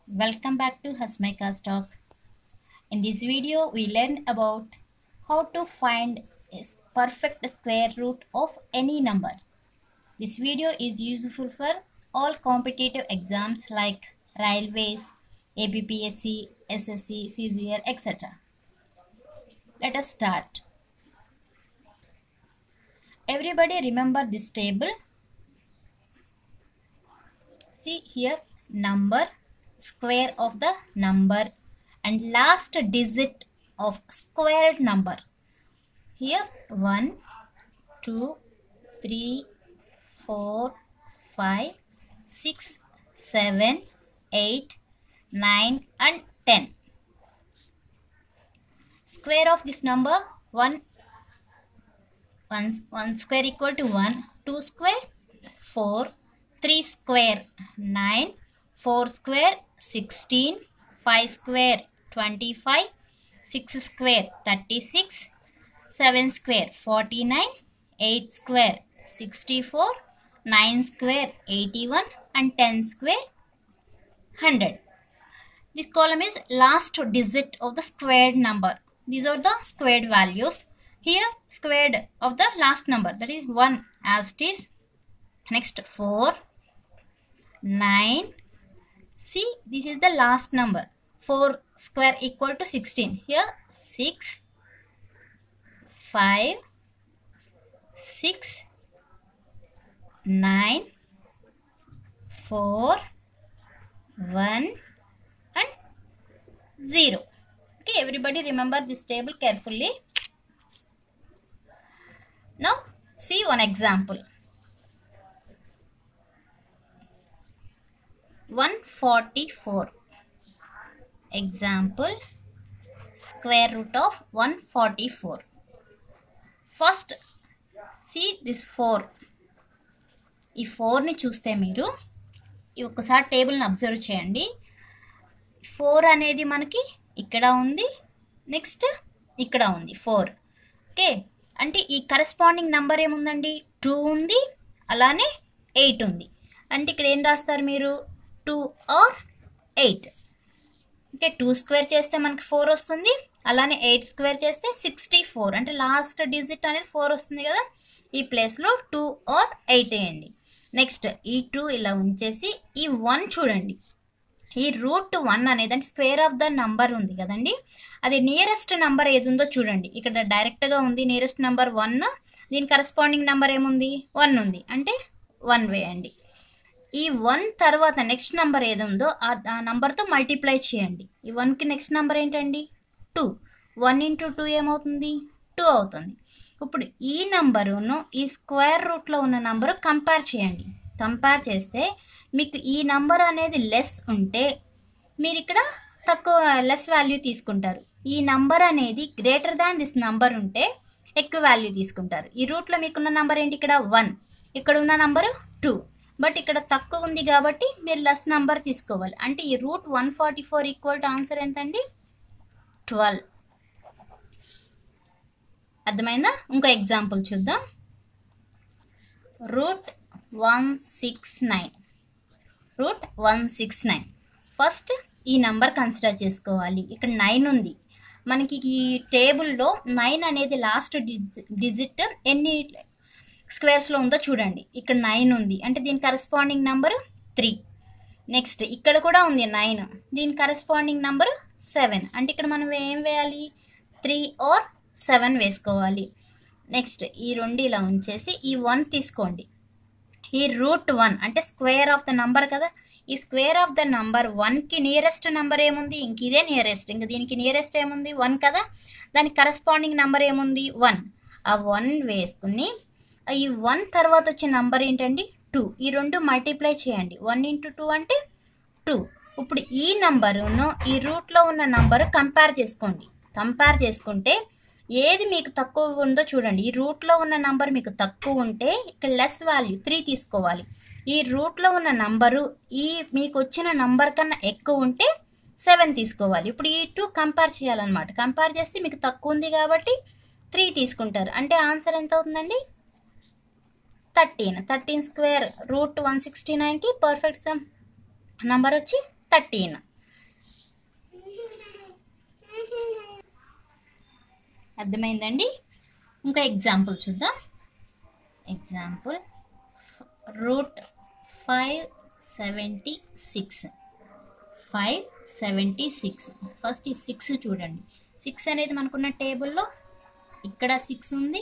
Welcome back to Hasmaika Talk. In this video, we learn about how to find a s- perfect square root of any number. This video is useful for all competitive exams like railways, APPSC, SSC, CCL, etc. Let us start. Everybody remember this table? See here number, square of the number and last digit of squared number. Here 1, 2, 3, 4, 5, 6, 7, 8, 9 and 10. Square of this number 1 1, 1 square equal to 1 2 square 4 3 square 9 4 square 16 5 square 25 6 square 36 7 square 49 8 square 64 9 square 81 and 10 square 100 this column is last digit of the squared number these are the squared values here squared of the last number that is 1 as it is next 4 9 see this is the last number 4 square equal to 16 here 6 5 6 9 4 1 and 0 okay everybody remember this table carefully now see one example 144 example square root of 144 first see this 4 ఈ ఫోర్ని చూస్తే మీరు ఈ ఒక్కసారి టేబుల్ని observe చేయండి four అనేది మనకి ఇక్కడ ఉంది నెక్స్ట్ ఇక్కడ ఉంది ఫోర్ ఓకే అంటే ఈ కరెస్పాండింగ్ నెంబర్ ఏముందండి టూ ఉంది అలానే ఎయిట్ ఉంది అంటే ఇక్కడ ఏం రాస్తారు మీరు two or eight okay two square చేస్తే మనకి ఫోర్ వస్తుంది అలానే ఎయిట్ స్క్వేర్ చేస్తే సిక్స్టీ ఫోర్ అంటే లాస్ట్ డిజిట్ అనేది ఫోర్ వస్తుంది కదా ఈ ప్లేస్లో టూ ఆర్ ఎయిట్ వేయండి నెక్స్ట్ ఈ టూ ఇలా ఉంచేసి ఈ వన్ చూడండి ఈ రూట్ వన్ అనేది అంటే స్క్వేర్ ఆఫ్ ద నంబర్ ఉంది కదండి అది నియరెస్ట్ నెంబర్ ఏది ఉందో చూడండి ఇక్కడ డైరెక్ట్గా ఉంది నియరెస్ట్ నెంబర్ వన్ దీని కరస్పాండింగ్ నెంబర్ ఏముంది వన్ ఉంది అంటే వన్ వేయండి ఈ వన్ తర్వాత నెక్స్ట్ నెంబర్ ఏది ఉందో ఆ ఆ నెంబర్తో మల్టిప్లై చేయండి ఈ వన్కి నెక్స్ట్ నెంబర్ ఏంటండి టూ వన్ ఇంటూ టూ ఏమవుతుంది టూ అవుతుంది ఇప్పుడు ఈ నంబరును ఈ స్క్వేర్ రూట్లో ఉన్న నంబరు కంపేర్ చేయండి కంపేర్ చేస్తే మీకు ఈ నంబర్ అనేది లెస్ ఉంటే మీరు ఇక్కడ తక్కువ లెస్ వాల్యూ తీసుకుంటారు ఈ నంబర్ అనేది గ్రేటర్ దాన్ దిస్ నంబర్ ఉంటే ఎక్కువ వాల్యూ తీసుకుంటారు ఈ రూట్లో మీకున్న నంబర్ ఏంటి ఇక్కడ వన్ ఇక్కడ ఉన్న నంబరు టూ బట్ ఇక్కడ తక్కువ ఉంది కాబట్టి మీరు లెస్ నంబర్ తీసుకోవాలి అంటే ఈ root one forty four equal to answer ఎంతండి ట్వెల్వ్ అర్థమైందా ఇంకో ఎగ్జాంపుల్ చూద్దాం root one six nine root one six nine first ఈ నెంబర్ కన్సిడర్ చేసుకోవాలి ఇక్కడ నైన్ ఉంది మనకి ఈ టేబుల్లో నైన్ అనేది లాస్ట్ డిజిట్ ఎన్ని స్క్వేర్స్లో ఉందో చూడండి ఇక్కడ నైన్ ఉంది అంటే దీని కరెస్పాండింగ్ నెంబర్ త్రీ నెక్స్ట్ ఇక్కడ కూడా ఉంది నైన్ దీని కరెస్పాండింగ్ నెంబర్ సెవెన్ అంటే ఇక్కడ మనం ఏం వేయాలి త్రీ ఆర్ సెవెన్ వేసుకోవాలి నెక్స్ట్ ఈ రెండు ఇలా ఉంచేసి ఈ వన్ తీసుకోండి ఈ రూట్ వన్ అంటే స్క్వేర్ ఆఫ్ ద నంబర్ కదా ఈ స్క్వేర్ ఆఫ్ ద నంబర్ వన్కి నియరెస్ట్ నెంబర్ ఏముంది ఇంక ఇదే నియరెస్ట్ ఇంక దీనికి నియరెస్ట్ ఏముంది వన్ కదా దానికి కరస్పాండింగ్ నెంబర్ ఏముంది వన్ ఆ వన్ వేసుకుని ఈ వన్ తర్వాత వచ్చే నంబర్ ఏంటండి టూ ఈ రెండు మల్టిప్లై చేయండి వన్ ఇంటూ టూ అంటే టూ ఇప్పుడు ఈ నంబరును ఈ రూట్లో ఉన్న నంబరు కంపేర్ చేసుకోండి కంపేర్ చేసుకుంటే ఏది మీకు తక్కువ ఉందో చూడండి ఈ రూట్లో ఉన్న నంబర్ మీకు తక్కువ ఉంటే ఇక్కడ లెస్ వాల్యూ త్రీ తీసుకోవాలి ఈ రూట్లో ఉన్న నంబరు ఈ మీకు వచ్చిన నంబర్ కన్నా ఎక్కువ ఉంటే సెవెన్ తీసుకోవాలి ఇప్పుడు ఈ టూ కంపేర్ చేయాలన్నమాట కంపేర్ చేస్తే మీకు తక్కువ ఉంది కాబట్టి త్రీ తీసుకుంటారు అంటే ఆన్సర్ ఎంత అవుతుందండి thirteen thirteen square root one sixty నైన్కి పర్ఫెక్ట్ సమ్ నంబర్ వచ్చి థర్టీన్ అర్థమైందండి ఇంకా ఎగ్జాంపుల్ చూద్దాం example root five seventy six five seventy six first ఈ సిక్స్ చూడండి సిక్స్ అనేది మనకున్న టేబుల్లో ఇక్కడ సిక్స్ ఉంది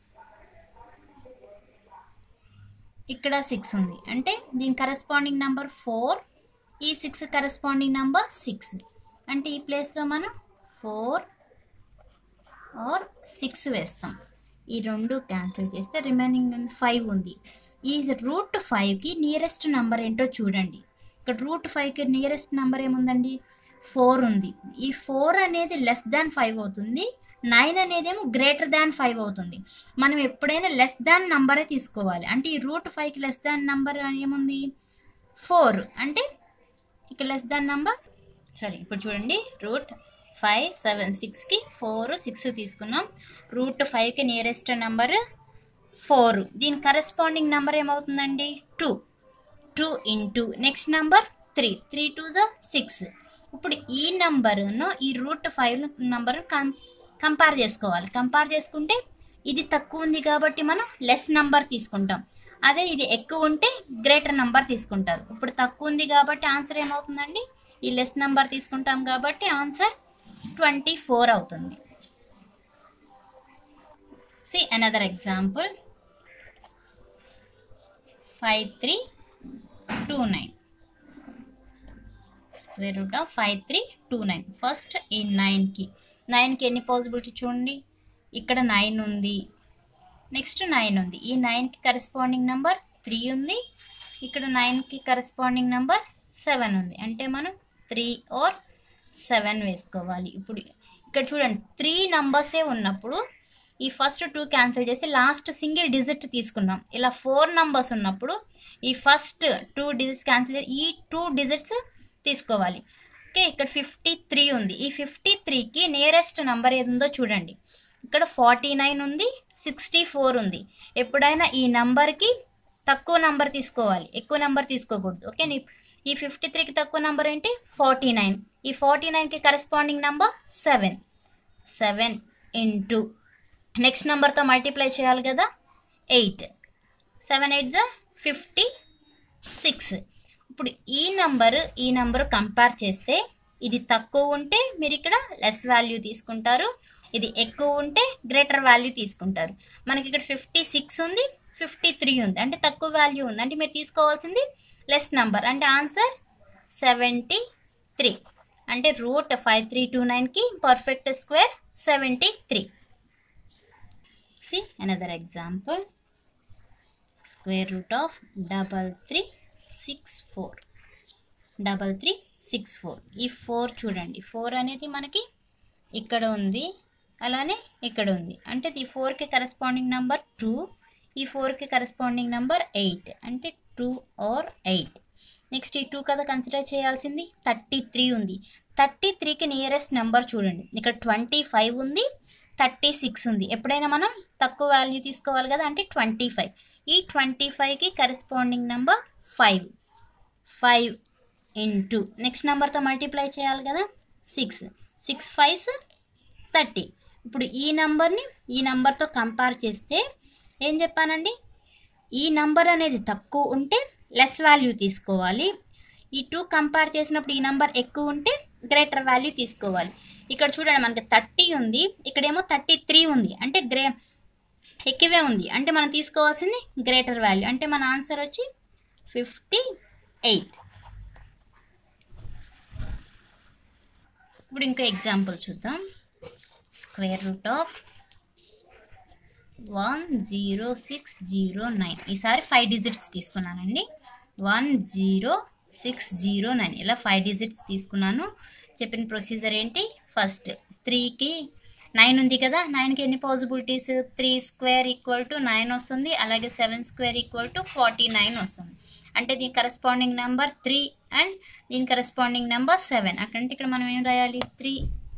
ఇక్కడ సిక్స్ ఉంది అంటే దీని కరెస్పాండింగ్ నెంబర్ ఫోర్ ఈ సిక్స్ కరెస్పాండింగ్ నెంబర్ సిక్స్ అంటే ఈ ప్లేస్లో మనం ఫోర్ ఆర్ సిక్స్ వేస్తాం ఈ రెండు క్యాన్సిల్ చేస్తే రిమైనింగ్ ఫైవ్ ఉంది ఈ రూట్ ఫైవ్కి నియరెస్ట్ నెంబర్ ఏంటో చూడండి ఇక్కడ రూట్ ఫైవ్కి నియరెస్ట్ నెంబర్ ఏముందండి ఫోర్ ఉంది ఈ ఫోర్ అనేది లెస్ దాన్ ఫైవ్ అవుతుంది నైన్ అనేది ఏమో గ్రేటర్ దాన్ ఫైవ్ అవుతుంది మనం ఎప్పుడైనా లెస్ దాన్ నంబరే తీసుకోవాలి అంటే ఈ రూట్ ఫైవ్కి లెస్ దాన్ నంబర్ ఏముంది ఫోర్ అంటే ఇక్కడ లెస్ దాన్ నంబర్ సరే ఇప్పుడు చూడండి రూట్ ఫైవ్ సెవెన్ సిక్స్కి ఫోర్ సిక్స్ తీసుకున్నాం రూట్ ఫైవ్కి నియరెస్ట్ నెంబర్ ఫోర్ దీని కరెస్పాండింగ్ నెంబర్ ఏమవుతుందండి two two into next number three three two జా సిక్స్ ఇప్పుడు ఈ నెంబరును ఈ రూట్ ఫైవ్ నెంబర్ను కం కంపేర్ చేసుకోవాలి కంపేర్ చేసుకుంటే ఇది తక్కువ ఉంది కాబట్టి మనం లెస్ నెంబర్ తీసుకుంటాం అదే ఇది ఎక్కువ ఉంటే గ్రేటర్ నెంబర్ తీసుకుంటారు ఇప్పుడు తక్కువ ఉంది కాబట్టి ఆన్సర్ ఏమవుతుందండి ఈ లెస్ నెంబర్ తీసుకుంటాం కాబట్టి ఆన్సర్ ట్వంటీ ఫోర్ అవుతుంది see another example five three two nine square root of five three two nine first ఈ నైన్కి నైన్కి ఎన్ని పాసిబిలిటీ చూడండి ఇక్కడ నైన్ ఉంది నెక్స్ట్ నైన్ ఉంది ఈ నైన్కి కరెస్పాండింగ్ నెంబర్ త్రీ ఉంది ఇక్కడ నైన్కి కరెస్పాండింగ్ నెంబర్ సెవెన్ ఉంది అంటే మనం త్రీ ఆర్ సెవెన్ వేసుకోవాలి ఇప్పుడు ఇక్కడ చూడండి త్రీ నంబర్సే ఉన్నప్పుడు ఈ ఫస్ట్ టూ క్యాన్సిల్ చేసి లాస్ట్ సింగిల్ డిజిట్ తీసుకున్నాం ఇలా ఫోర్ నంబర్స్ ఉన్నప్పుడు ఈ ఫస్ట్ టూ డిజిట్స్ క్యాన్సిల్ చేసి ఈ టూ డిజిట్స్ తీసుకోవాలి ఓకే ఇక్కడ ఫిఫ్టీ త్రీ ఉంది ఈ ఫిఫ్టీ త్రీకి నియరెస్ట్ నెంబర్ ఏది ఉందో చూడండి ఇక్కడ ఫార్టీ నైన్ ఉంది సిక్స్టీ ఫోర్ ఉంది ఎప్పుడైనా ఈ నంబర్కి తక్కువ నంబర్ తీసుకోవాలి ఎక్కువ నెంబర్ తీసుకోకూడదు ఓకే నీ ఈ ఫిఫ్టీ త్రీకి తక్కువ నెంబర్ ఏంటి ఫార్టీ నైన్ ఈ ఫార్టీ నైన్కి corresponding number seven seven into next నెంబర్తో మల్టిప్లై చేయాలి కదా ఎయిట్ సెవెన్ ఎయిట్ జా ఫిఫ్టీ సిక్స్ ఇప్పుడు ఈ నంబర్ ఈ నంబర్ కంపేర్ చేస్తే ఇది తక్కువ ఉంటే మీరు ఇక్కడ లెస్ వాల్యూ తీసుకుంటారు ఇది ఎక్కువ ఉంటే గ్రేటర్ వాల్యూ తీసుకుంటారు మనకి ఇక్కడ ఫిఫ్టీ సిక్స్ ఉంది ఫిఫ్టీ త్రీ ఉంది అంటే తక్కువ వాల్యూ ఉంది అంటే మీరు తీసుకోవాల్సింది లెస్ నంబర్ అంటే ఆన్సర్ సెవెంటీ త్రీ అంటే రూట్ ఫైవ్ త్రీ టూ నైన్కి perfect square seventy three see another example square root of double three six four double three six four ఈ ఫోర్ చూడండి ఫోర్ అనేది మనకి ఇక్కడ ఉంది అలానే ఇక్కడ ఉంది అంటే ఈ ఫోర్కి కరెస్పాండింగ్ నెంబర్ టూ ఈ ఫోర్కి కరెస్పాండింగ్ నెంబర్ ఎయిట్ అంటే టూ ఆర్ ఎయిట్ నెక్స్ట్ ఈ టూ కదా కన్సిడర్ చేయాల్సింది థర్టీ త్రీ ఉంది థర్టీ త్రీకి నియరెస్ట్ నెంబర్ చూడండి ఇక్కడ ట్వంటీ ఫైవ్ ఉంది థర్టీ సిక్స్ ఉంది ఎప్పుడైనా మనం తక్కువ వాల్యూ తీసుకోవాలి కదా అంటే ట్వంటీ ఫైవ్ ఈ ట్వంటీ ఫైవ్కి corresponding number five five into next నెంబర్తో మల్టిప్లై చేయాలి కదా సిక్స్ సిక్స్ ఫైవ్స్ థర్టీ ఇప్పుడు ఈ నెంబర్ని ఈ నెంబర్తో కంపేర్ చేస్తే ఏం చెప్పానండి ఈ నంబర్ అనేది తక్కువ ఉంటే లెస్ వాల్యూ తీసుకోవాలి ఈ టూ కంపేర్ చేసినప్పుడు ఈ నంబర్ ఎక్కువ ఉంటే గ్రేటర్ వాల్యూ తీసుకోవాలి ఇక్కడ చూడండి మనకి థర్టీ ఉంది ఇక్కడేమో థర్టీ త్రీ ఉంది అంటే గ్రే ఎక్కువే ఉంది అంటే మనం తీసుకోవాల్సింది గ్రేటర్ వాల్యూ అంటే మన ఆన్సర్ వచ్చి ఫిఫ్టీ ఎయిట్ ఇప్పుడు ఇంకో ఎగ్జాంపుల్ చూద్దాం square root of one zero six zero nine ఈసారి ఫైవ్ డిజిట్స్ తీసుకున్నానండి one zero six zero nine ఇలా ఫైవ్ డిజిట్స్ తీసుకున్నాను చెప్పిన ప్రొసీజర్ ఏంటి ఫస్ట్ త్రీకి నైన్ ఉంది కదా నైన్కి ఎన్ని possibilities three square equal to nine వస్తుంది అలాగే seven square equal to forty nine వస్తుంది అంటే దీని కరెస్పాండింగ్ నెంబర్ త్రీ అండ్ దీని కరెస్పాండింగ్ నెంబర్ సెవెన్ అక్కడంటే ఇక్కడ మనం ఏం రాయాలి త్రీ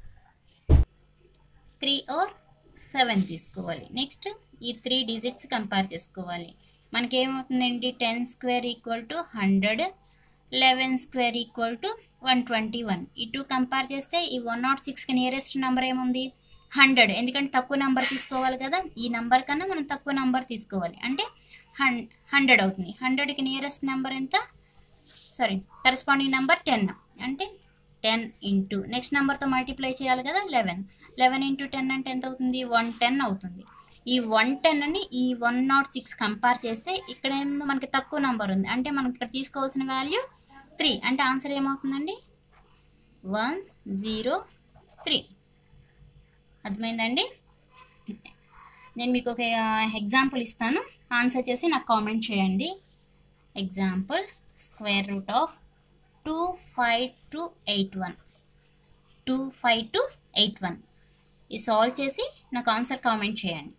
త్రీ ఆర్ సెవెన్ తీసుకోవాలి నెక్స్ట్ ఈ త్రీ డిజిట్స్ కంపేర్ చేసుకోవాలి మనకి ఏమవుతుందండి ten square equal to hundred eleven square equal to one twenty one ఈ టూ కంపేర్ చేస్తే ఈ వన్ నాట్ సిక్స్కి నియరెస్ట్ నెంబర్ ఏముంది హండ్రెడ్ ఎందుకంటే తక్కువ నెంబర్ తీసుకోవాలి కదా ఈ నెంబర్ కన్నా మనం తక్కువ నెంబర్ తీసుకోవాలి అంటే హన్ హండ్రెడ్ అవుతుంది హండ్రెడ్కి నియరెస్ట్ నెంబర్ ఎంత సారీ కరస్పాండింగ్ నెంబర్ టెన్ అంటే టెన్ ఇంటూ నెక్స్ట్ నెంబర్తో మల్టిప్లై చేయాలి కదా లెవెన్ లెవెన్ ఇంటూ టెన్ అంటే ఎంత అవుతుంది వన్ టెన్ అవుతుంది ఈ వన్ టెన్ అని ఈ వన్ నాట్ సిక్స్ కంపేర్ చేస్తే ఇక్కడ ఏందో మనకి తక్కువ నెంబర్ ఉంది అంటే మనం ఇక్కడ తీసుకోవాల్సిన వాల్యూ త్రీ అంటే ఆన్సర్ ఏమవుతుందండి వన్ జీరో త్రీ అర్థమైందండి నేను మీకు ఒక ఎగ్జాంపుల్ ఇస్తాను ఆన్సర్ చేసి నాకు కామెంట్ చేయండి example square root of two five two eight one two five two eight one ఇది సాల్వ్ చేసి నాకు ఆన్సర్ కామెంట్ చేయండి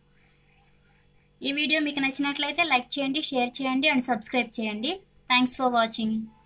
ఈ వీడియో మీకు నచ్చినట్లయితే లైక్ చేయండి షేర్ చేయండి అండ్ సబ్స్క్రైబ్ చేయండి థ్యాంక్స్ ఫర్ వాచింగ్